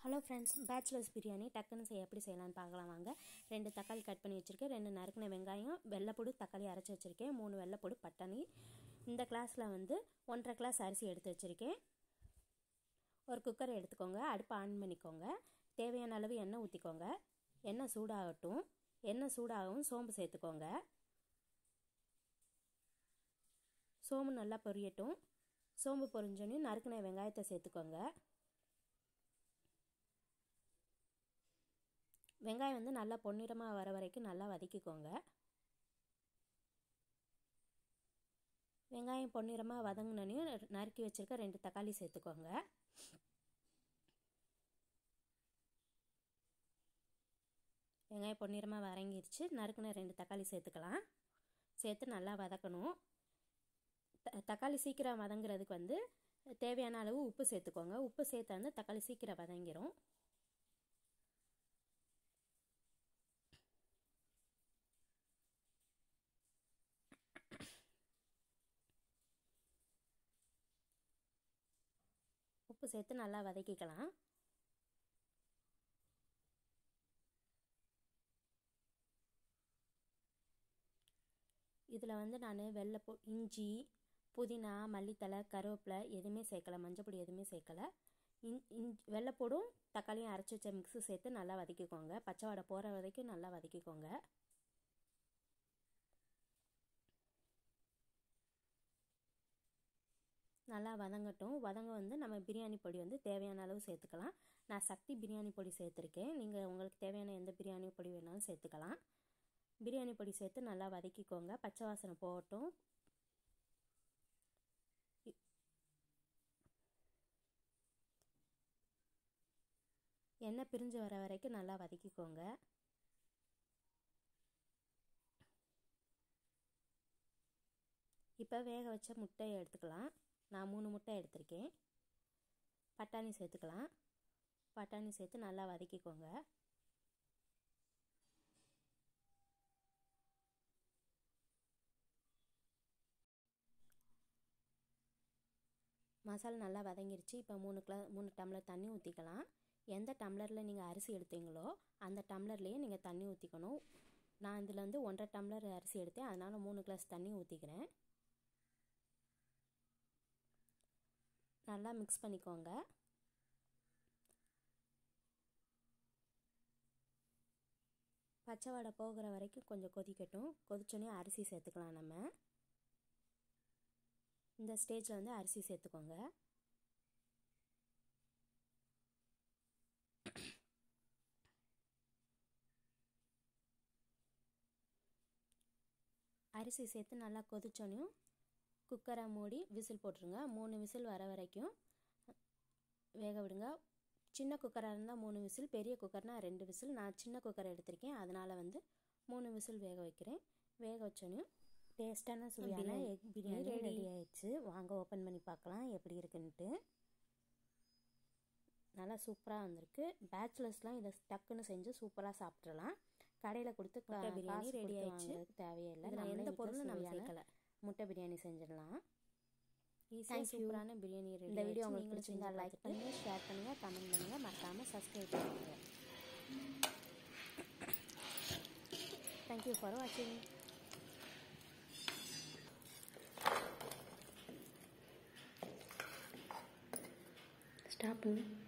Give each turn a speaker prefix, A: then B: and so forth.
A: hello friends bachelors biryani டக்குன்னு செய்ய எப்படி செய்யலாம்னு பார்க்கலாம் வாங்க ரெண்டு தக்காளி கட் பண்ணி வச்சுருக்கேன் ரெண்டு நறுக்கின வெங்காயம் வெள்ளைப்பொடி தக்காளி அரைச்சி வச்சுருக்கேன் மூணு வெள்ளைப்பொடி பட்டாணி இந்த கிளாஸில் வந்து ஒன்றரை கிளாஸ் அரிசி எடுத்து வச்சுருக்கேன் ஒரு குக்கரை எடுத்துக்கோங்க அடுப்பை ஆன் பண்ணிக்கோங்க தேவையான அளவு எண்ணெய் ஊற்றிக்கோங்க எண்ணெய் சூடாகட்டும் எண்ணெய் சூடாகவும் சோம்பு சேர்த்துக்கோங்க சோம்பு நல்லா பொரியட்டும் சோம்பு பொரிஞ்சோன்னே நறுக்கின வெங்காயத்தை சேர்த்துக்கோங்க வெங்காயம் வந்து நல்லா பொன்னிறமாக வர வரைக்கும் நல்லா வதக்கிக்கோங்க வெங்காயம் பொன்னிறமாக வதங்கினோனையும் நறுக்கி வச்சுருக்க ரெண்டு தக்காளி சேர்த்துக்கோங்க வெங்காயம் பொன்னிறமாக வதங்கிருச்சு நறுக்குன ரெண்டு தக்காளி சேர்த்துக்கலாம் சேர்த்து நல்லா வதக்கணும் த தக்காளி சீக்கிரம் வதங்குறதுக்கு வந்து தேவையான அளவு உப்பு சேர்த்துக்கோங்க உப்பு சேர்த்தா வந்து தக்காளி சீக்கிரம் வதங்கிடும் உப்பு சேர்த்து நல்லா வதக்கிக்கலாம் இதில் வந்து நான் வெள்ளை பொ இஞ்சி புதினா மல்லித்தலை கருவேப்பிலை எதுவுமே சேர்க்கலை மஞ்சப்பொடி எதுவுமே சேர்க்கலை இன் இன் வெள்ளைப்பொடும் தக்காளியும் அரைச்சி வச்ச மிக்ஸு சேர்த்து நல்லா வதக்கிக்கோங்க பச்சை வடை போகிற வரைக்கும் நல்லா வதக்கிக்கோங்க நல்லா வதங்கட்டும் வதங்க வந்து நம்ம பிரியாணி பொடி வந்து தேவையான அளவு சேர்த்துக்கலாம் நான் சக்தி பிரியாணி பொடி சேர்த்துருக்கேன் நீங்கள் உங்களுக்கு தேவையான எந்த பிரியாணி பொடி வேணாலும் சேர்த்துக்கலாம் பிரியாணி பொடி சேர்த்து நல்லா வதக்கிக்கோங்க பச்சை வாசனை போகட்டும் எண்ணெய் பிரிஞ்சு வர வரைக்கும் நல்லா வதக்கிக்கோங்க இப்போ வேக வச்ச முட்டையை எடுத்துக்கலாம் நான் மூணு முட்டை எடுத்திருக்கேன் பட்டாணி சேர்த்துக்கலாம் பட்டாணி சேர்த்து நல்லா வதக்கிக்கோங்க மசாலா நல்லா வதங்கிருச்சு இப்போ மூணு கிலோ மூணு டம்ளர் தண்ணி ஊற்றிக்கலாம் எந்த டம்ளரில் நீங்கள் அரிசி எடுத்தீங்களோ அந்த டம்ளர்லேயே நீங்கள் தண்ணி ஊற்றிக்கணும் நான் இதில் வந்து ஒன்றரை டம்ளர் அரிசி எடுத்தேன் அதனால் மூணு கிளாஸ் தண்ணி ஊற்றிக்கிறேன் நல்லா மிக்ஸ் பண்ணிக்கோங்க பச்சை வடை போகிற வரைக்கும் கொஞ்சம் கொதிக்கட்டும் கொதிச்சோன்னே அரிசி சேர்த்துக்கலாம் நம்ம இந்த ஸ்டேஜில் வந்து அரிசி சேர்த்துக்கோங்க அரிசி சேர்த்து நல்லா கொதிச்சோனையும் குக்கரை மூடி விசில் போட்டுருங்க மூணு விசில் வர வரைக்கும் வேக விடுங்க சின்ன குக்கராக இருந்தால் மூணு விசில் பெரிய குக்கர்னால் ரெண்டு விசில் நான் சின்ன குக்கர் எடுத்திருக்கேன் அதனால் வந்து மூணு விசில் வேக வைக்கிறேன் வேக வச்சோனையும் டேஸ்டான சுவையான எக் பிரியாணி ரெடி ஆயிடுச்சு வாங்க ஓப்பன் பண்ணி பார்க்கலாம் எப்படி இருக்குன்ட்டு நல்லா சூப்பராக வந்திருக்கு பேச்சுலர்ஸ்லாம் இதை டக்குன்னு செஞ்சு சூப்பராக சாப்பிட்றலாம் கடையில் கொடுத்து பிரியாணி ரெடி ஆயிடுச்சு தேவையில்லை நம்ம எந்த பொருளும் நம்ம சேர்க்கலை முட்டை பிரியாணி செஞ்சிடலாம் ஈஸியாக சூப்பரான பிரியாணி ரெடி இந்த வீடியோ உங்களுக்கு பிடிச்சிருந்தா லைக் பண்ணுங்கள் ஷேர் பண்ணுங்கள் கமெண்ட் பண்ணுங்கள் மறக்காமல் சப்ஸ்கிரைப் பண்ணுங்கள் தேங்க்யூ ஃபார் வாட்சிங்
B: ஸ்டாப் பண்ணு